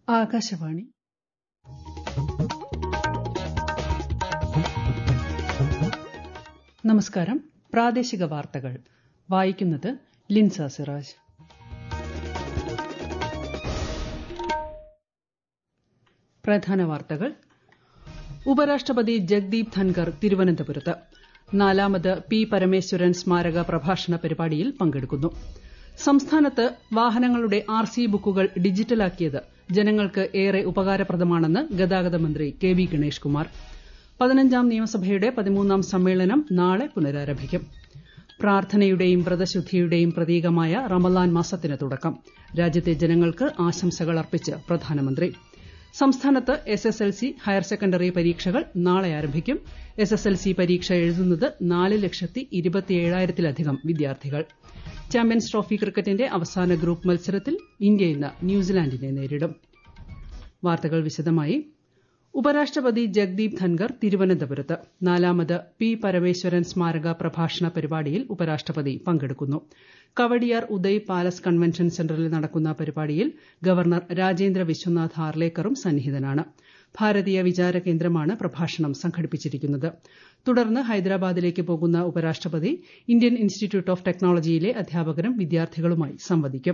ആകാശവാണി നമസ്കാരം പ്രാദേശിക വാർത്തകൾ വായിക്കുന്നത് ലിൻസ സിറാജ് പ്രധാന വാർത്തകൾ ഉപരാഷ്ട്രപതി ജഗ്ദീപ് ധൻകർ തിരുവനന്തപുരത്ത് നാലാമത് പി പരമേശ്വരൻ സ്മാരക പ്രഭാഷണ പരിപാടിയിൽ പങ്കെടുക്കുന്നു സംസ്ഥാനത്ത് വാഹനങ്ങളുടെ ആർ സി ബുക്കുകൾ ഡിജിറ്റലാക്കിയത് ജനങ്ങൾക്ക് ഏറെ ഉപകാരപ്രദമാണെന്ന് ഗതാഗത മന്ത്രി കെ വി ഗണേഷ് കുമാർ പതിനഞ്ചാം നിയമസഭയുടെ പതിമൂന്നാം സമ്മേളനം നാളെ പുനരാരംഭിക്കും പ്രാർത്ഥനയുടെയും വ്രതശുദ്ധിയുടെയും പ്രതീകമായ റമലാൻ മാസത്തിന് തുടക്കം രാജ്യത്തെ ജനങ്ങൾക്ക് ആശംസകൾ അർപ്പിച്ച് പ്രധാനമന്ത്രി സംസ്ഥാനത്ത് S S L C higher secondary പരീക്ഷകൾ നാളെ ആരംഭിക്കും എസ് എസ് എൽ സി പരീക്ഷ എഴുതുന്നത് നാല് ലക്ഷത്തി ഇരുപത്തിയേഴായിരത്തിലധികം വിദ്യാർത്ഥികൾ ചാമ്പ്യൻസ് ട്രോഫി ക്രിക്കറ്റിന്റെ അവസാന ഗ്രൂപ്പ് മത്സരത്തിൽ ഇന്ത്യ ഇന്ന് ന്യൂസിലാൻഡിനെ നേരിടും വാർത്തകൾ വിശദമായി ഉപരാഷ്ട്രപതി ജഗ്ദീപ് ധൻകർ തിരുവനന്തപുരത്ത് നാലാമത് പി പരമേശ്വരൻ സ്മാരക പ്രഭാഷണ പരിപാടിയിൽ ഉപരാഷ്ട്രപതി പങ്കെടുക്കുന്നു കവടിയാർ ഉദയ് പാലസ് കൺവെൻഷൻ സെന്ററിൽ നടക്കുന്ന പരിപാടിയിൽ ഗവർണർ രാജേന്ദ്ര വിശ്വനാഥ് ഹാർലേക്കറും സന്നിഹിതനാണ് ഭാരതീയ വിചാര കേന്ദ്രമാണ് പ്രഭാഷണം സംഘടിപ്പിച്ചിരിക്കുന്നത് തുടർന്ന് ഹൈദരാബാദിലേക്ക് പോകുന്ന ഉപരാഷ്ട്രപതി ഇന്ത്യൻ ഇൻസ്റ്റിറ്റ്യൂട്ട് ഓഫ് ടെക്നോളജിയിലെ അധ്യാപകരും വിദ്യാർത്ഥികളുമായി സംവദിക്കും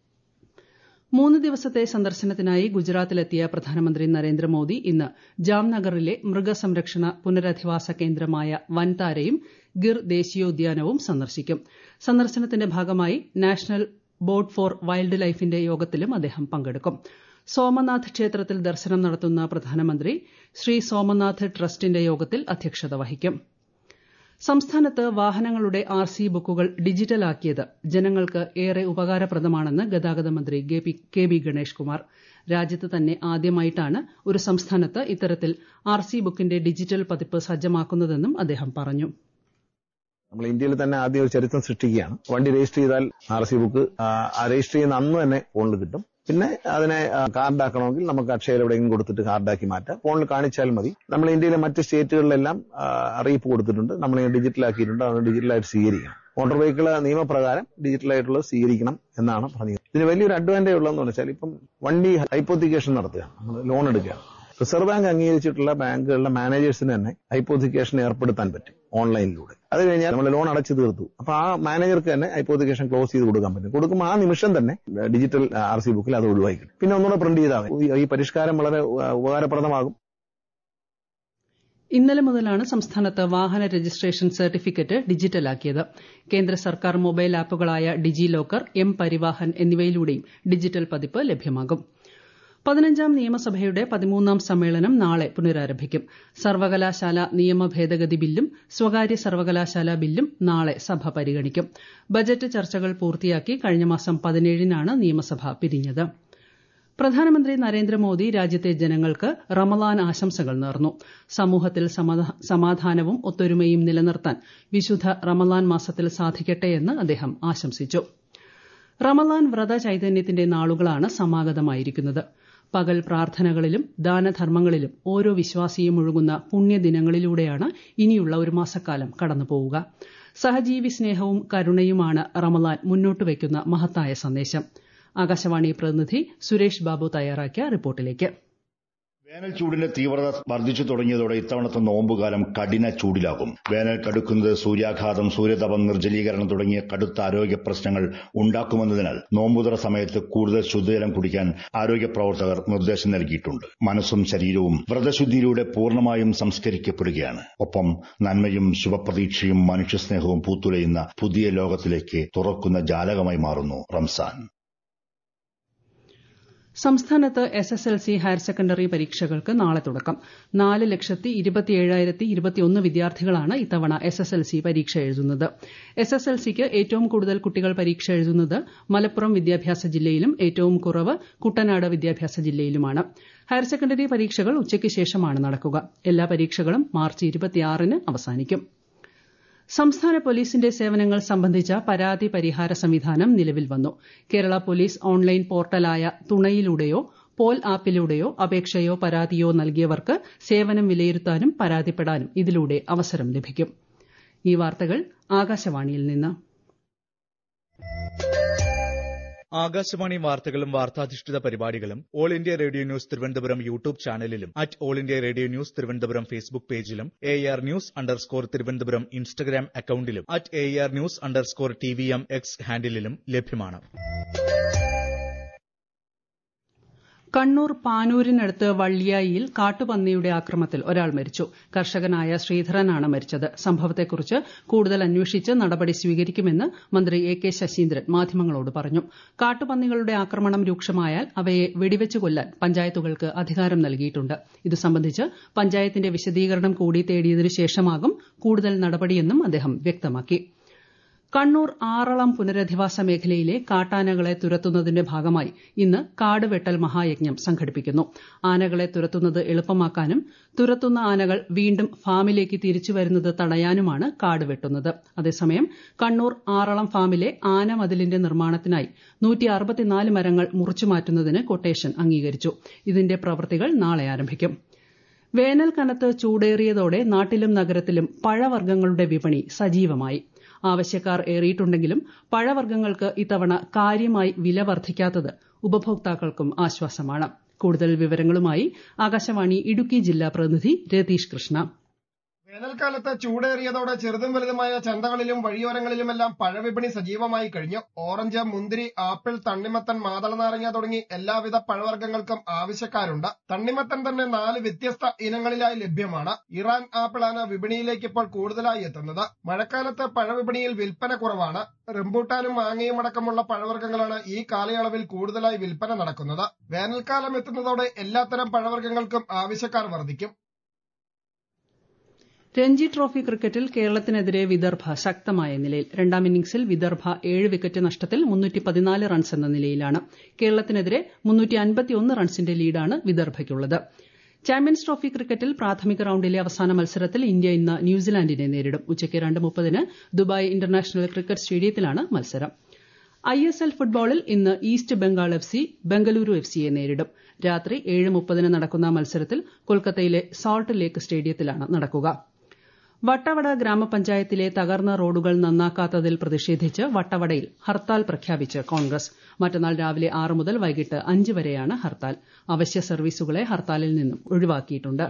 മൂന്ന് ദിവസത്തെ സന്ദർശനത്തിനായി ഗുജറാത്തിലെത്തിയ പ്രധാനമന്ത്രി നരേന്ദ്രമോദി ഇന്ന് ജാംനഗറിലെ മൃഗസംരക്ഷണ പുനരധിവാസ കേന്ദ്രമായ വൻതാരയും ഗിർ ദേശീയോദ്യാനവും സന്ദർശിക്കും സന്ദർശനത്തിന്റെ ഭാഗമായി നാഷണൽ ബോർഡ് ഫോർ വൈൽഡ് ലൈഫിന്റെ യോഗത്തിലും അദ്ദേഹം പങ്കെടുക്കും സോമനാഥ് ക്ഷേത്രത്തിൽ ദർശനം നടത്തുന്ന പ്രധാനമന്ത്രി ശ്രീ സോമനാഥ് ട്രസ്റ്റിന്റെ യോഗത്തിൽ അധ്യക്ഷത വഹിക്കും സംസ്ഥാനത്ത് വാഹനങ്ങളുടെ ആർ സി ബുക്കുകൾ ഡിജിറ്റലാക്കിയത് ജനങ്ങൾക്ക് ഏറെ ഉപകാരപ്രദമാണെന്ന് ഗതാഗത മന്ത്രി കെ ബി ഗണേഷ് കുമാർ രാജ്യത്ത് തന്നെ ആദ്യമായിട്ടാണ് ഒരു സംസ്ഥാനത്ത് ഇത്തരത്തിൽ ആർ സി ബുക്കിന്റെ ഡിജിറ്റൽ പതിപ്പ് സജ്ജമാക്കുന്നതെന്നും അദ്ദേഹം പറഞ്ഞു നമ്മൾ ഇന്ത്യയിൽ തന്നെ ആദ്യം ഒരു ചരിത്രം സൃഷ്ടിക്കുകയാണ് വണ്ടി രജിസ്റ്റർ ചെയ്താൽ ആർ സി ബുക്ക് രജിസ്റ്റർ ചെയ്യുന്ന അന്ന് തന്നെ ഫോണിൽ കിട്ടും പിന്നെ അതിനെ കാർഡാക്കണമെങ്കിൽ നമുക്ക് അക്ഷയയിൽ എവിടെയെങ്കിലും കൊടുത്തിട്ട് കാർഡാക്കി മാറ്റാം ഫോണിൽ കാണിച്ചാൽ മതി നമ്മൾ ഇന്ത്യയിലെ മറ്റ് സ്റ്റേറ്റുകളിലെല്ലാം അറിയിപ്പ് കൊടുത്തിട്ടുണ്ട് നമ്മൾ ഡിജിറ്റലാക്കിയിട്ടുണ്ട് അത് ഡിജിറ്റലായിട്ട് സ്വീകരിക്കണം മോട്ടോർ വെഹിക്കിൾ നിയമപ്രകാരം ഡിജിറ്റലായിട്ടുള്ളത് സ്വീകരിക്കണം എന്നാണ് പറഞ്ഞത് ഇതിന് വലിയൊരു അഡ്വാൻറ്റേജ് ഉള്ളതെന്ന് വെച്ചാൽ ഇപ്പം വണ്ടി ഹൈപ്പോത്തിക്കേഷൻ നടത്തുകയാണ് നമ്മൾ ലോൺ എടുക്കുകയാണ് റിസർവ് ബാങ്ക് അംഗീകരിച്ചിട്ടുള്ള ബാങ്കുകളിലെ മാനേജേഴ്സിന് തന്നെ ഹൈപ്പോത്തിക്കേഷൻ ഏർപ്പെടുത്താൻ പറ്റും ഓൺലൈനിലൂടെ അത് കഴിഞ്ഞാൽ നമ്മൾ ലോൺ അടച്ചു തീർത്തു അപ്പൊ ആ മാനേജർക്ക് തന്നെ ഹൈപ്പോത്തിക്കേഷൻ ക്ലോസ് ചെയ്ത് കൊടുക്കാൻ പറ്റും കൊടുക്കുമ്പോൾ ആ നിമിഷം തന്നെ ഡിജിറ്റൽ ആർ സി ബുക്കിൽ അത് ഒഴിവാക്കി കിട്ടും പിന്നെ ഒന്നുകൂടെ പ്രിന്റ് ചെയ്താൽ മതി ഈ പരിഷ്കാരം വളരെ ഉപകാരപ്രദമാകും ഇന്നലെ മുതലാണ് സംസ്ഥാനത്ത് വാഹന രജിസ്ട്രേഷൻ സർട്ടിഫിക്കറ്റ് ഡിജിറ്റലാക്കിയത് കേന്ദ്ര സർക്കാർ മൊബൈൽ ആപ്പുകളായ ഡിജി ലോക്കർ എം പരിവാഹൻ എന്നിവയിലൂടെയും ഡിജിറ്റൽ പതിപ്പ് ലഭ്യമാകും പതിനഞ്ചാം നിയമസഭയുടെ പതിമൂന്നാം സമ്മേളനം നാളെ പുനരാരംഭിക്കും സർവകലാശാല നിയമ ഭേദഗതി ബില്ലും സ്വകാര്യ സർവകലാശാല ബില്ലും നാളെ സഭ പരിഗണിക്കും ബജറ്റ് ചർച്ചകൾ പൂർത്തിയാക്കി കഴിഞ്ഞ മാസം പതിനേഴിനാണ് നിയമസഭ പിരിഞ്ഞത് പ്രധാനമന്ത്രി നരേന്ദ്രമോദി രാജ്യത്തെ ജനങ്ങൾക്ക് റമലാൻ ആശംസകൾ നേർന്നു സമൂഹത്തിൽ സമാധാനവും ഒത്തൊരുമയും നിലനിർത്താൻ വിശുദ്ധ റമലാൻ മാസത്തിൽ സാധിക്കട്ടെയെന്ന് അദ്ദേഹം ആശംസിച്ചു റമലാൻ വ്രത ചൈതന്യത്തിന്റെ നാളുകളാണ് സമാഗതമായിരിക്കുന്നത് പകൽ പ്രാർത്ഥനകളിലും ദാനധർമ്മങ്ങളിലും ഓരോ വിശ്വാസിയും ഒഴുകുന്ന പുണ്യദിനങ്ങളിലൂടെയാണ് ഇനിയുള്ള ഒരു മാസക്കാലം കടന്നുപോവുക സഹജീവി സ്നേഹവും കരുണയുമാണ് റമലാൻ മുന്നോട്ട് വയ്ക്കുന്ന മഹത്തായ സന്ദേശം ആകാശവാണി പ്രതിനിധി സുരേഷ് ബാബു തയ്യാറാക്കിയ റിപ്പോർട്ടിലേക്ക് വേനൽ ചൂടിന്റെ തീവ്രത വർദ്ധിച്ചു തുടങ്ങിയതോടെ ഇത്തവണത്തെ നോമ്പുകാലം കഠിന ചൂടിലാകും വേനൽ കടുക്കുന്നത് സൂര്യാഘാതം സൂര്യതപം നിർജ്ജലീകരണം തുടങ്ങിയ കടുത്ത ആരോഗ്യ പ്രശ്നങ്ങൾ ഉണ്ടാക്കുമെന്നതിനാൽ നോമ്പുതുറ സമയത്ത് കൂടുതൽ ശുദ്ധജലം കുടിക്കാൻ ആരോഗ്യ പ്രവർത്തകർ നിർദ്ദേശം നൽകിയിട്ടുണ്ട് മനസ്സും ശരീരവും വ്രതശുദ്ധിയിലൂടെ പൂർണ്ണമായും സംസ്കരിക്കപ്പെടുകയാണ് ഒപ്പം നന്മയും ശുഭപ്രതീക്ഷയും മനുഷ്യസ്നേഹവും പൂത്തുലയുന്ന പുതിയ ലോകത്തിലേക്ക് തുറക്കുന്ന ജാലകമായി മാറുന്നു റംസാൻ സംസ്ഥാനത്ത് S S L C higher secondary പരീക്ഷകൾക്ക് നാളെ തുടക്കം നാല് ലക്ഷത്തി ഇരുപത്തിയേഴായിരത്തി ഇരുപത്തിയൊന്ന് വിദ്യാർത്ഥികളാണ് ഇത്തവണ എസ് എസ് എൽ സി പരീക്ഷ എഴുതുന്നത് എസ് എസ് എൽ സിക്ക് ഏറ്റവും കൂടുതൽ കുട്ടികൾ പരീക്ഷ എഴുതുന്നത് മലപ്പുറം വിദ്യാഭ്യാസ ജില്ലയിലും ഏറ്റവും കുറവ് കുട്ടനാട് വിദ്യാഭ്യാസ ജില്ലയിലുമാണ് ഹയർ സെക്കൻഡറി പരീക്ഷകൾ ഉച്ചയ്ക്ക് ശേഷമാണ് നടക്കുക എല്ലാ പരീക്ഷകളും മാർച്ച് ഇരുപത്തിയാറിന് അവസാനിക്കും സംസ്ഥാന പോലീസിന്റെ സേവനങ്ങൾ സംബന്ധിച്ച പരാതി പരിഹാര സംവിധാനം നിലവിൽ വന്നു കേരള പോലീസ് ഓൺലൈൻ പോർട്ടലായ തുണയിലൂടെയോ പോൽ ആപ്പിലൂടെയോ അപേക്ഷയോ പരാതിയോ നൽകിയവർക്ക് സേവനം വിലയിരുത്താനും പരാതിപ്പെടാനും ഇതിലൂടെ അവസരം ലഭിക്കും ഈ വാർത്തകൾ ആകാശവാണിയിൽ നിന്ന് ആകാശവാണി വാർത്തകളും വാർത്താധിഷ്ഠിത പരിപാടികളും All India Radio News Thiruvananthapuram YouTube ചാനലിലും at All India Radio News Thiruvananthapuram Facebook പേജിലും A R news underscore Thiruvananthapuram Instagram അക്കൌണ്ടിലും at A R news underscore T V M X ഹാൻഡിലും ലഭ്യമാണ് കണ്ണൂർ പാനൂരിനടുത്ത് വള്ളിയായിയിൽ കാട്ടുപന്നിയുടെ ആക്രമണത്തിൽ ഒരാൾ മരിച്ചു കർഷകനായ ശ്രീധരനാണ് മരിച്ചത് സംഭവത്തെക്കുറിച്ച് കൂടുതൽ അന്വേഷിച്ച് നടപടി സ്വീകരിക്കുമെന്ന് മന്ത്രി എ കെ ശശീന്ദ്രൻ മാധ്യമങ്ങളോട് പറഞ്ഞു കാട്ടുപന്നികളുടെ ആക്രമണം രൂക്ഷമായാൽ അവയെ വെടിവെച്ച് കൊല്ലാൻ പഞ്ചായത്തുകൾക്ക് അധികാരം നൽകിയിട്ടുണ്ട് ഇതു സംബന്ധിച്ച് പഞ്ചായത്തിന്റെ വിശദീകരണം കൂടി തേടിയതിനു ശേഷമാകും കൂടുതൽ നടപടിയെന്നും അദ്ദേഹം വ്യക്തമാക്കി കണ്ണൂർ ആറളം പുനരധിവാസ മേഖലയിലെ കാട്ടാനകളെ തുരത്തുന്നതിന്റെ ഭാഗമായി ഇന്ന് കാട് വെട്ടൽ മഹായജ്ഞം സംഘടിപ്പിക്കുന്നു ആനകളെ തുരത്തുന്നത് എളുപ്പമാക്കാനും തുരത്തുന്ന ആനകൾ വീണ്ടും ഫാമിലേക്ക് തിരിച്ചു വരുന്നത് തടയാനുമാണ് കാട് വെട്ടുന്നത് അതേസമയം കണ്ണൂർ ആറളം ഫാമിലെ ആനമതിലിന്റെ നിർമ്മാണത്തിനായി മരങ്ങൾ മുറിച്ചുമാറ്റുന്നതിന് കൊട്ടേഷൻ അംഗീകരിച്ചു ഇതിന്റെ പ്രവൃത്തികൾ നാളെ ആരംഭിക്കും വേനൽ കനത്ത് ചൂടേറിയതോടെ നാട്ടിലും നഗരത്തിലും പഴവർഗ്ഗങ്ങളുടെ വിപണി സജീവമായി ആവശ്യക്കാർ ഏറിയിട്ടുണ്ടെങ്കിലും പഴവർഗ്ഗങ്ങൾക്ക് ഇത്തവണ കാര്യമായി വില വർദ്ധിക്കാത്തത് ഉപഭോക്താക്കൾക്കും ആശ്വാസമാണ് കൂടുതൽ വിവരങ്ങളുമായി ആകാശവാണി ഇടുക്കി ജില്ലാ പ്രതിനിധി രതീഷ് കൃഷ്ണ വേനൽക്കാലത്ത് ചൂടേറിയതോടെ ചെറുതും വലുതുമായ ചന്തകളിലും വഴിയോരങ്ങളിലുമെല്ലാം പഴവിപണി സജീവമായി കഴിഞ്ഞു ഓറഞ്ച് മുന്തിരി ആപ്പിൾ തണ്ണിമത്തൻ മാതളനാരങ്ങ തുടങ്ങി എല്ലാവിധ പഴവർഗ്ഗങ്ങൾക്കും ആവശ്യക്കാരുണ്ട് തണ്ണിമത്തൻ തന്നെ നാല് വ്യത്യസ്ത ഇനങ്ങളിലായി ലഭ്യമാണ് ഇറാൻ ആപ്പിളാണ് വിപണിയിലേക്ക് ഇപ്പോൾ കൂടുതലായി എത്തുന്നത് മഴക്കാലത്ത് പഴവിപണിയിൽ വിൽപ്പന കുറവാണ് റംബൂട്ടാനും മാങ്ങയും അടക്കമുള്ള പഴവർഗ്ഗങ്ങളാണ് ഈ കാലയളവിൽ കൂടുതലായി വിൽപ്പന നടക്കുന്നത് വേനൽക്കാലം എത്തുന്നതോടെ എല്ലാത്തരം പഴവർഗ്ഗങ്ങൾക്കും ആവശ്യക്കാർ വർദ്ധിക്കും രഞ്ജി ട്രോഫി ക്രിക്കറ്റിൽ കേരളത്തിനെതിരെ വിദർഭ ശക്തമായ നിലയിൽ രണ്ടാം ഇന്നിംഗ്സിൽ വിദർഭ ഏഴ് വിക്കറ്റ് നഷ്ടത്തിൽ റൺസ് എന്ന നിലയിലാണ് കേരളത്തിനെതിരെ റൺസിന്റെ ലീഡാണ് വിദർഭയ്ക്കുള്ളത് ചാമ്പ്യൻസ് ട്രോഫി ക്രിക്കറ്റിൽ പ്രാഥമിക റൌണ്ടിലെ അവസാന മത്സരത്തിൽ ഇന്ത്യ ഇന്ന് ന്യൂസിലാൻഡിനെ നേരിടും ഉച്ചയ്ക്ക് രണ്ട് മുപ്പതിന് ദുബായ് ഇന്റർനാഷണൽ ക്രിക്കറ്റ് സ്റ്റേഡിയത്തിലാണ് മത്സരം ഐ എസ് എൽ ഫുട്ബോളിൽ ഇന്ന് East Bengal F C Bengaluru F സിയെ നേരിടും രാത്രി ഏഴ് മുപ്പതിന് നടക്കുന്ന മത്സരത്തിൽ കൊൽക്കത്തയിലെ സാൾട്ട് ലേക്ക് സ്റ്റേഡിയത്തിലാണ് നടക്കുക വട്ടവട ഗ്രാമപഞ്ചായത്തിലെ തകർന്ന റോഡുകൾ നന്നാക്കാത്തതിൽ പ്രതിഷേധിച്ച് വട്ടവടയിൽ ഹർത്താൽ പ്രഖ്യാപിച്ച് കോൺഗ്രസ് മറ്റന്നാൾ രാവിലെ ആറ് മുതൽ വൈകിട്ട് അഞ്ച് വരെയാണ് ഹർത്താൽ അവശ്യ സർവീസുകളെ ഹർത്താലിൽ നിന്നും ഒഴിവാക്കിയിട്ടുണ്ട്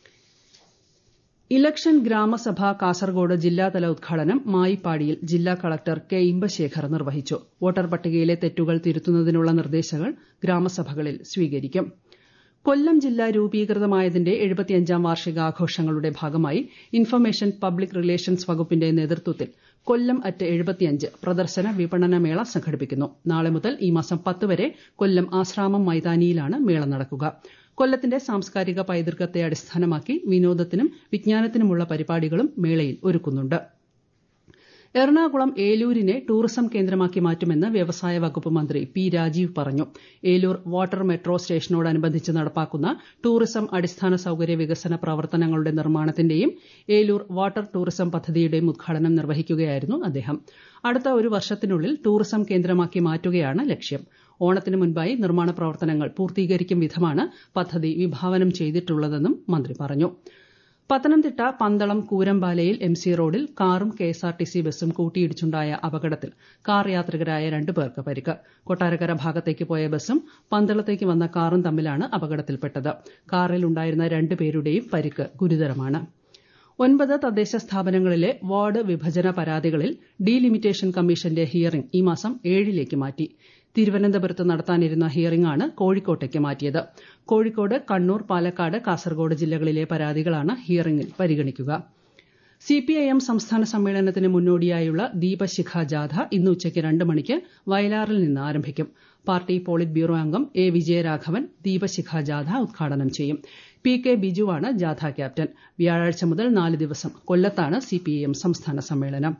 ഇലക്ഷൻ ഗ്രാമസഭ കാസർഗോഡ് ജില്ലാതല ഉദ്ഘാടനം മായിപ്പാടിയിൽ ജില്ലാ കളക്ടർ കെ ഇമ്പശേഖർ നിർവഹിച്ചു വോട്ടർ പട്ടികയിലെ തെറ്റുകൾ തിരുത്തുന്നതിനുള്ള നിർദ്ദേശങ്ങൾ ഗ്രാമസഭകളിൽ സ്വീകരിക്കും കൊല്ലം ജില്ല രൂപീകൃതമായതിന്റെ എഴുപത്തിയഞ്ചാം വാർഷികാഘോഷങ്ങളുടെ ഭാഗമായി ഇൻഫർമേഷൻ പബ്ലിക് റിലേഷൻസ് വകുപ്പിന്റെ നേതൃത്വത്തിൽ കൊല്ലം അറ്റ് എഴുപത്തിയഞ്ച് പ്രദർശന വിപണന മേള സംഘടിപ്പിക്കുന്നു നാളെ മുതൽ ഈ മാസം പത്ത് വരെ കൊല്ലം ആശ്രാമം മൈതാനിയിലാണ് മേള നടക്കുക കൊല്ലത്തിന്റെ സാംസ്കാരിക പൈതൃകത്തെ അടിസ്ഥാനമാക്കി വിനോദത്തിനും വിജ്ഞാനത്തിനുമുള്ള പരിപാടികളും മേളയിൽ ഒരുക്കുന്നുണ്ട് എറണാകുളം ഏലൂരിനെ ടൂറിസം കേന്ദ്രമാക്കി മാറ്റുമെന്ന് വ്യവസായ വകുപ്പ് മന്ത്രി പി രാജീവ് പറഞ്ഞു ഏലൂർ വാട്ടർ മെട്രോ സ്റ്റേഷനോടനുബന്ധിച്ച് നടപ്പാക്കുന്ന ടൂറിസം അടിസ്ഥാന സൌകര്യ വികസന പ്രവർത്തനങ്ങളുടെ നിർമ്മാണത്തിന്റെയും ഏലൂർ വാട്ടർ ടൂറിസം പദ്ധതിയുടെയും ഉദ്ഘാടനം നിർവഹിക്കുകയായിരുന്നു അദ്ദേഹം അടുത്ത ഒരു വർഷത്തിനുള്ളിൽ ടൂറിസം കേന്ദ്രമാക്കി മാറ്റുകയാണ് ലക്ഷ്യം ഓണത്തിന് മുൻപായി നിർമ്മാണ പ്രവർത്തനങ്ങൾ പൂർത്തീകരിക്കും വിധമാണ് പദ്ധതി വിഭാവനം ചെയ്തിട്ടുള്ളതെന്നും മന്ത്രി പറഞ്ഞു പത്തനംതിട്ട പന്തളം കൂരമ്പാലയിൽ എം സി റോഡിൽ കാറും കെഎസ്ആർടിസി ബസും കൂട്ടിയിടിച്ചുണ്ടായ അപകടത്തിൽ കാർ യാത്രികരായ രണ്ടു പേർക്ക് പരിക്ക് കൊട്ടാരക്കര ഭാഗത്തേക്ക് പോയ ബസും പന്തളത്തേക്ക് വന്ന കാറും തമ്മിലാണ് അപകടത്തിൽപ്പെട്ടത് കാറിൽ ഉണ്ടായിരുന്ന രണ്ടു പേരുടെയും പരിക്ക് ഗുരുതരമാണ് ഒൻപത് തദ്ദേശ സ്ഥാപനങ്ങളിലെ വാർഡ് വിഭജന പരാതികളിൽ ഡീലിമിറ്റേഷൻ കമ്മീഷന്റെ ഹിയറിംഗ് ഈ മാസം ഏഴിലേക്ക് മാറ്റി തിരുവനന്തപുരത്ത് നടത്താനിരുന്ന ഹിയറിംഗാണ് കോഴിക്കോട്ടേക്ക് മാറ്റിയത് കോഴിക്കോട് കണ്ണൂർ പാലക്കാട് കാസർഗോഡ് ജില്ലകളിലെ പരാതികളാണ് ഹിയറിംഗിൽ പരിഗണിക്കുക സിപിഐഎം സംസ്ഥാന സമ്മേളനത്തിന് മുന്നോടിയായുള്ള ദീപശിഖ ജാഥ ഇന്ന് ഉച്ചയ്ക്ക് രണ്ട് മണിക്ക് വയലാറിൽ നിന്ന് ആരംഭിക്കും പാർട്ടി പോളിറ്റ് ബ്യൂറോ അംഗം എ വിജയരാഘവൻ ദീപശിഖ ജാഥ ഉദ്ഘാടനം ചെയ്യും പി കെ ബിജുവാണ് ജാഥ ക്യാപ്റ്റൻ വ്യാഴാഴ്ച മുതൽ നാല് ദിവസം കൊല്ലത്താണ് സിപിഐഎം സംസ്ഥാന സമ്മേളനം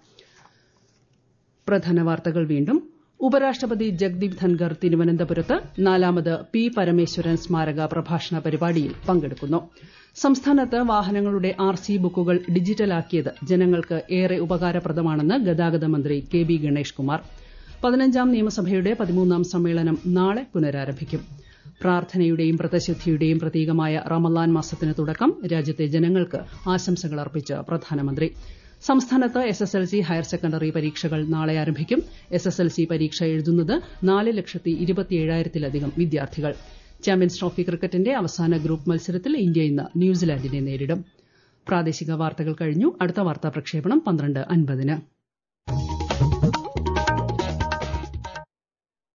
പ്രധാന വാർത്തകൾ വീണ്ടും ഉപരാഷ്ട്രപതി ജഗ്ദീപ് ധൻഖർ തിരുവനന്തപുരത്ത് നാലാമത് പി പരമേശ്വരൻ സ്മാരക പ്രഭാഷണ പരിപാടിയിൽ പങ്കെടുക്കുന്നു സംസ്ഥാനത്ത് വാഹനങ്ങളുടെ ആർ സി ബുക്കുകൾ ഡിജിറ്റലാക്കിയത് ജനങ്ങൾക്ക് ഏറെ ഉപകാരപ്രദമാണെന്ന് ഗതാഗത മന്ത്രി കെ ബി ഗണേഷ് കുമാർ പതിനഞ്ചാം നിയമസഭയുടെ പതിമൂന്നാം സമ്മേളനം നാളെ പുനരാരംഭിക്കും പ്രാർത്ഥനയുടെയും വ്രതശുദ്ധിയുടെയും പ്രതീകമായ റമലാൻ മാസത്തിന് തുടക്കം രാജ്യത്തെ ജനങ്ങൾക്ക് ആശംസകൾ അർപ്പിച്ച് പ്രധാനമന്ത്രി സംസ്ഥാനത്ത് S S L C higher secondary പരീക്ഷകൾ നാളെ ആരംഭിക്കും എസ് എസ് എൽ സി പരീക്ഷ എഴുതുന്നത് നാല് ലക്ഷത്തി ഇരുപത്തിയേഴായിരത്തിലധികം വിദ്യാർത്ഥികൾ ചാമ്പ്യൻസ് ട്രോഫി ക്രിക്കറ്റിന്റെ അവസാന ഗ്രൂപ്പ് മത്സരത്തിൽ ഇന്ത്യ ഇന്ന് ന്യൂസിലാൻഡിനെ നേരിടും പ്രാദേശിക വാർത്തകൾ കഴിഞ്ഞു അടുത്ത വാർത്താ പ്രക്ഷേപണം പന്ത്രണ്ട് അൻപതിന്